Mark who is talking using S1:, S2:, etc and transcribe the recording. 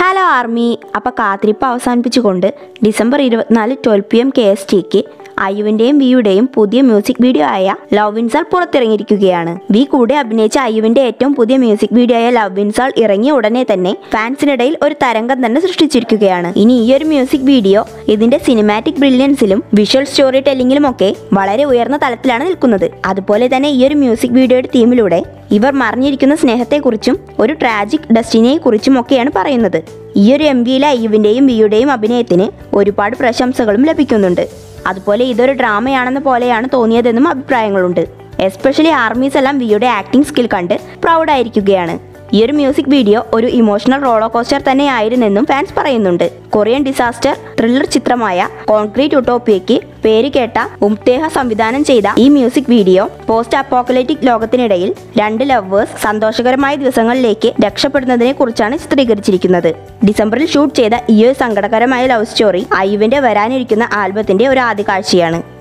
S1: hello army അപ്പോൾ കാത്തിരിപ്പ് അവസാനിപ്പിച്ചുകൊണ്ട് ഡിസംബർ ഇരുപത്തിനാല് ട്വൽവ് പി എം കെ എസ് ടിക്ക് അയ്യുവിൻ്റെയും വിയുടെയും പുതിയ മ്യൂസിക് വീഡിയോ ആയ ലവ് ഇൻസാൾ പുറത്തിറങ്ങിയിരിക്കുകയാണ് വി കൂടെ അഭിനയിച്ച അയ്യുവിൻ്റെ ഏറ്റവും പുതിയ മ്യൂസിക് വീഡിയോ ആയ ലവ് ഇൻസാൾ ഇറങ്ങിയ ഉടനെ തന്നെ ഫാൻസിനിടയിൽ ഒരു തരംഗം തന്നെ സൃഷ്ടിച്ചിരിക്കുകയാണ് ഇനി ഈ ഒരു മ്യൂസിക് വീഡിയോ ഇതിന്റെ സിനിമാറ്റിക് ബ്രില്യൻസിലും വിഷ്വൽ സ്റ്റോറി ടെല്ലിങ്ങിലും ഒക്കെ വളരെ ഉയർന്ന തലത്തിലാണ് നിൽക്കുന്നത് അതുപോലെ തന്നെ ഈ ഒരു മ്യൂസിക് വീഡിയോയുടെ തീമിലൂടെ ഇവർ മറിഞ്ഞിരിക്കുന്ന സ്നേഹത്തെക്കുറിച്ചും ഒരു ട്രാജിക് ഡെസ്റ്റിനിയെക്കുറിച്ചും ഒക്കെയാണ് പറയുന്നത് ഈ ഒരു എം വിയിലെ അയ്യുവിൻ്റെയും വിയുടെയും അഭിനയത്തിന് ഒരുപാട് പ്രശംസകളും ലഭിക്കുന്നുണ്ട് അതുപോലെ ഇതൊരു ഡ്രാമയാണെന്ന പോലെയാണ് തോന്നിയതെന്നും അഭിപ്രായങ്ങളുണ്ട് എസ്പെഷ്യലി ആർമീസ് എല്ലാം വിയുടെ ആക്ടിംഗ് സ്കിൽ കണ്ട് പ്രൗഡായിരിക്കുകയാണ് ഈ ഒരു മ്യൂസിക് വീഡിയോ ഒരു ഇമോഷണൽ റോളോ കോസ്റ്റർ തന്നെയായിരുന്നെന്നും ഫാൻസ് പറയുന്നുണ്ട് കൊറിയൻ ഡിസാസ്റ്റർ ത്രില്ലർ ചിത്രമായ കോൺക്രീറ്റ് യുട്ടോപ്പിയയ്ക്ക് പേര് കേട്ട ഉംതേഹ സംവിധാനം ചെയ്ത ഈ മ്യൂസിക് വീഡിയോ പോസ്റ്റ് അപ്പോക്കലറ്റിക് ലോകത്തിനിടയിൽ രണ്ട് ലവേഴ്സ് സന്തോഷകരമായ ദിവസങ്ങളിലേക്ക് രക്ഷപ്പെടുന്നതിനെ കുറിച്ചാണ് ചിത്രീകരിച്ചിരിക്കുന്നത് ഡിസംബറിൽ ഷൂട്ട് ചെയ്ത ഈ ഒരു സങ്കടകരമായ ലവ് സ്റ്റോറി അയ്യുവിന്റെ വരാനിരിക്കുന്ന ആൽബത്തിന്റെ ഒരു ആദ്യ കാഴ്ചയാണ്